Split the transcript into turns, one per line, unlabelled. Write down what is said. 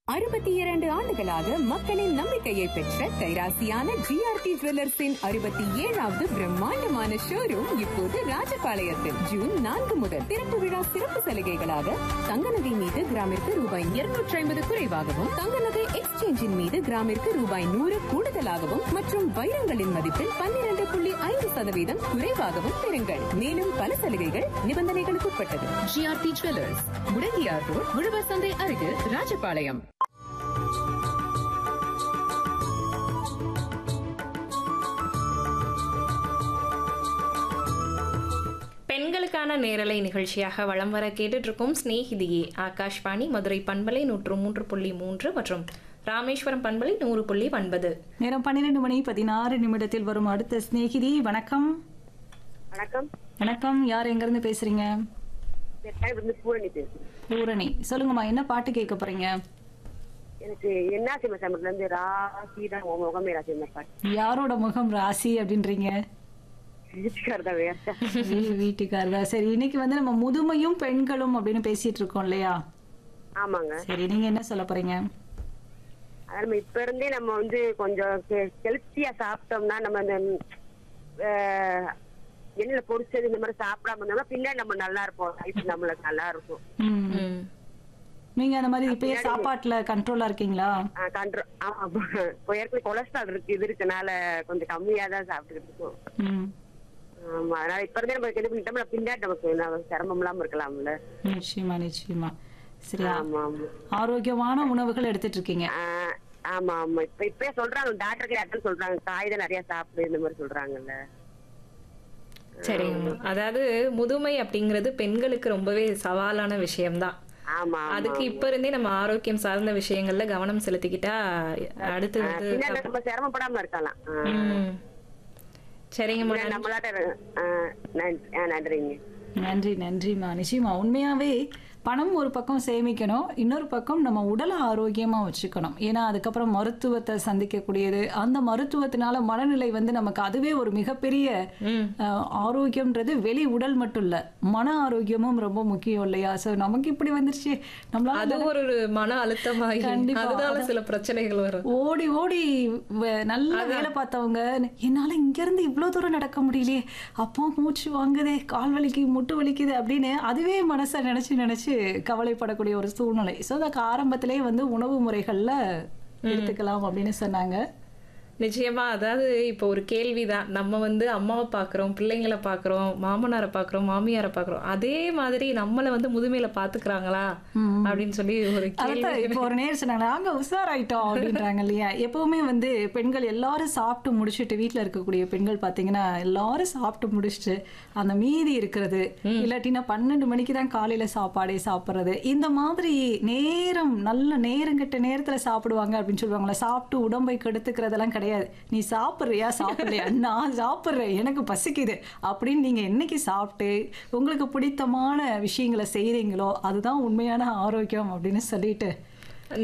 அறுபத்தி இரண்டு ஆண்டுகளாக மக்களின் நம்பிக்கையை பெற்ற கைராசியான ஜிஆர்டி ஜுவல்லர்ஸின் அறுபத்தி ஏழாவது பிரம்மாண்டமான ஷோரூம் இப்போது ராஜபாளையத்தில் ஜூன் நான்கு முதல் திறப்பு விழா சிறப்பு சலுகைகளாக தங்க நகை மீது கிராமிற்கு ரூபாய் இருநூற்றி ஐம்பது குறைவாகவும் தங்க நகை எக்ஸ்சேஞ்சின் மீது கிராமிற்கு ரூபாய் நூறு கூடுதலாகவும் மற்றும் வைரங்களின் மதிப்பில் பன்னிரண்டு புள்ளி ஐந்து சதவீதம் குறைவாகவும் பெறுங்கள் மேலும் பல சலுகைகள் நிபந்தனைகளுக்கு உட்பட்டது ஜிஆர்டி ஜுவல்லர்ஸ் முடங்கியார் ரோட் உழவர் சந்தை அருகில் ராஜபாளையம்
பெண்களுக்கான நேரலை நிகழ்ச்சியாக வலம் வர கேட்டுட்டு இருக்கோம் ஸ்நேகிதியே ஆகாஷ்வாணி மதுரை பண்பலை நூற்று மூன்று புள்ளி மூன்று மற்றும் ராமேஸ்வரம் பண்பலை நூறு புள்ளி ஒன்பது
நேரம் பன்னிரெண்டு மணி பதினாறு நிமிடத்தில் வரும் அடுத்த சிநேகிதி வணக்கம்
வணக்கம்
வணக்கம் யார் எங்க இருந்து பேசுறீங்க
இருந்து பூரணி பேசுறேன்
பூரணி சொல்லுங்கம்மா என்ன பாட்டு கேட்க போறீங்க
எனக்கு என்ன சிம்ம சமத்துல இருந்து ராசி தான் உன் முகமே ராசி இந்த பாட்டு
யாரோட முகம் ராசி அப்படின்றீங்க
வீட்டுக்காரர் தான் வேற
வீ- வீட்டுக்காரரா சரி இன்னைக்கு வந்து நம்ம முதுமையும் பெண்களும் அப்படின்னு பேசிட்டு இருக்கோம் இல்லையா
ஆமாங்க
சரி நீங்க என்ன சொல்ல போறீங்க
அதான் நம்ம இப்ப இருந்தே நம்ம வந்து கொஞ்சம் ஹெல்த்தியா சாப்பிட்டோம்னா நம்ம இந்த அஹ், எண்ணெயில பொரிச்சது இந்த மாதிரி சாப்பிடாம இருந்தோம்னா பின்னாடி நம்ம நல்லா இருப்போம் லைஃப் நம்மளுக்கு நல்லா இருக்கும்
ம்.
ம்.
நீங்க அந்த மாதிரி இப்பயே சாப்பாட்டுல கண்ட்ரோலா இருக்கீங்களா
கண்ட்ரோ ஆமா இப்போ ஏற்கனவே கொலஸ்ட்ரால் இருக்கு இது இருக்கனால கொஞ்சம் கம்மியா தான் சாப்பிட்டுக்கிட்டு இருக்கோம்
ம்.
ஆமா அதனால இப்ப இருந்தே நம்ம இது பண்ணிட்டோம்னா பின்னாடி நமக்கு நம்ம சிரமம் இல்லாம இருக்கலாம்ல
நிச்சயமா நிச்சயமா சரியா
ஆமா ஆமா
ஆரோக்கியமான உணவுகள் எடுத்துட்டு இருக்கீங்க
ஆஹ் ஆமா ஆமா இப்ப இப்பயே சொல்றாங்க டாக்டர் யார்ட்டும் சொல்றாங்க காய் தான் நிறைய சாப்பிடு இந்த மாதிரி சொல்றாங்கல்ல
சரிங்கம்மா அதாவது முதுமை அப்படிங்கிறது பெண்களுக்கு ரொம்பவே சவாலான விஷயம்தான்
ஆமா ஆமா.
அதுக்கு இப்ப இருந்தே நம்ம ஆரோக்கியம் சார்ந்த விஷயங்கள்ல கவனம் செலுத்திக்கிட்டா அடுத்து
ஆஹ்
வந்து
பின்னாடி நம்ம சிரமப்படாம இருக்கலாம் ஆஹ்
ம். சரிங்கம்மா
பின்னாடி நம்மளாட்ட ஆஹ் நன்றி ஆஹ் நன்றிங்க
நன்றி நன்றிம்மா நிச்சயமா உண்மையாவே பணம் ஒரு பக்கம் சேமிக்கணும் இன்னொரு பக்கம் நம்ம உடலை ஆரோக்கியமா வச்சுக்கணும் ஏன்னா அதுக்கப்புறம் மருத்துவத்தை சந்திக்கக்கூடியது அந்த மருத்துவத்தினால மனநிலை வந்து நமக்கு அதுவே ஒரு மிகப்பெரிய
ம்.
அஹ், ஆரோக்கியம்ன்றது வெளி உடல் மட்டும் இல்ல மன ஆரோக்கியமும் ரொம்ப முக்கியம் இல்லையா சோ நமக்கு இப்படி வந்துருச்சு நம்மளால
அது ஒரு ஒரு மன அழுத்தமாகி
கண்டிப்பா.
அதனால சில பிரச்சனைகள் வரும்
ஓடி ஓடி வ- நல்லா வேலை பார்த்தவங்க என்னால இங்க இருந்து இவ்வளவு தூரம் நடக்க முடியலையே அப்போ மூச்சு வாங்குதே கால் வலிக்கு முட்டு வலிக்குது அப்படின்னு அதுவே மனசை நினைச்சு நினைச்சு கவலைப்படக்கூடிய ஒரு சூழ்நிலை ஸோ அதுக்கு ஆரம்பத்திலே வந்து உணவு முறைகள்ல எடுத்துக்கலாம் அப்படின்னு சொன்னாங்க
நிச்சயமா அதாவது இப்போ ஒரு கேள்விதான் நம்ம வந்து அம்மாவை பார்க்குறோம் பிள்ளைங்களை பார்க்குறோம் மாமனாரை பார்க்குறோம் மாமியாரை பார்க்குறோம் அதே மாதிரி நம்மளை வந்து முதுமையில பார்த்துக்கிறாங்களா அப்படின்னு சொல்லி ஒரு கேள்வி
அதான் இப்போ ஒரு நேர் சொன்னாங்க நாங்க உஷாராயிட்டோம் அப்படின்றாங்க இல்லையா எப்பவுமே வந்து பெண்கள் எல்லாரும் சாப்பிட்டு முடிச்சுட்டு வீட்ல இருக்கக்கூடிய பெண்கள் பாத்தீங்கன்னா எல்லாரும் சாப்பிட்டு முடிச்சுட்டு அந்த மீதி இருக்கிறது இல்லாட்டினா பன்னெண்டு மணிக்கு தான் காலையில சாப்பாடே சாப்பிடுறது இந்த மாதிரி நேரம் நல்ல நேரங்கெட்ட நேரத்துல சாப்பிடுவாங்க அப்படின்னு சொல்லுவாங்களே சாப்பிட்டு உடம்பை கெடுத்துக்கிறதெல்லாம் கிடையாது நீ சாப்பிட்றியா சாப்பிடலையா நான் சாப்பிட்றேன் எனக்கு பசிக்குது அப்படின்னு நீங்க என்னைக்கு சாப்பிட்டு உங்களுக்கு பிடித்தமான விஷயங்களை செய்றீங்களோ அதுதான் உண்மையான ஆரோக்கியம் அப்படின்னு சொல்லிட்டு